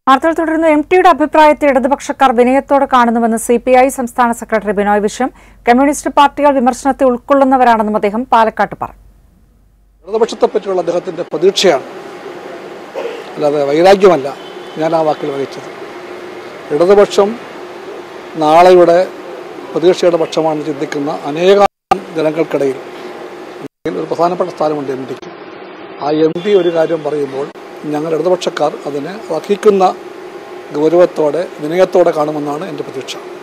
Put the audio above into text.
വാർത്തകൾ തുടരുന്നു എം ടിയുടെ അഭിപ്രായത്തെ ഇടതുപക്ഷക്കാർ വിനയത്തോടെ കാണുന്നുവെന്ന് സി പി ഐ സംസ്ഥാന സെക്രട്ടറി ബിനോയ് വിശ്വം കമ്മ്യൂണിസ്റ്റ് പാർട്ടികൾ വിമർശനത്തെ ഉൾക്കൊള്ളുന്നവരാണെന്നും അദ്ദേഹം പാലക്കാട്ട് പറഞ്ഞു ഇടതുപക്ഷത്തെ പറ്റിയുള്ള അദ്ദേഹത്തിന്റെ പ്രതീക്ഷയാണ് അല്ലാതെ വൈരാഗ്യമല്ല ഞാൻ ആ വാക്കിൽ വഹിച്ചത് ഇടതുപക്ഷം നാളെയുടെ പ്രതീക്ഷയുടെ പക്ഷമാണെന്ന് ചിന്തിക്കുന്ന അനേകം ജനങ്ങൾക്കിടയിൽ ഒരു പ്രധാനപ്പെട്ട സ്ഥാനമുണ്ട് എം ഡിക്ക് ആ എം ഡി ഒരു കാര്യം പറയുമ്പോൾ ഞങ്ങൾ ഇടതുപക്ഷക്കാർ അതിനെ അർഹിക്കുന്ന ഗൗരവത്തോടെ വിനയത്തോടെ കാണുമെന്നാണ് എൻ്റെ പ്രതീക്ഷ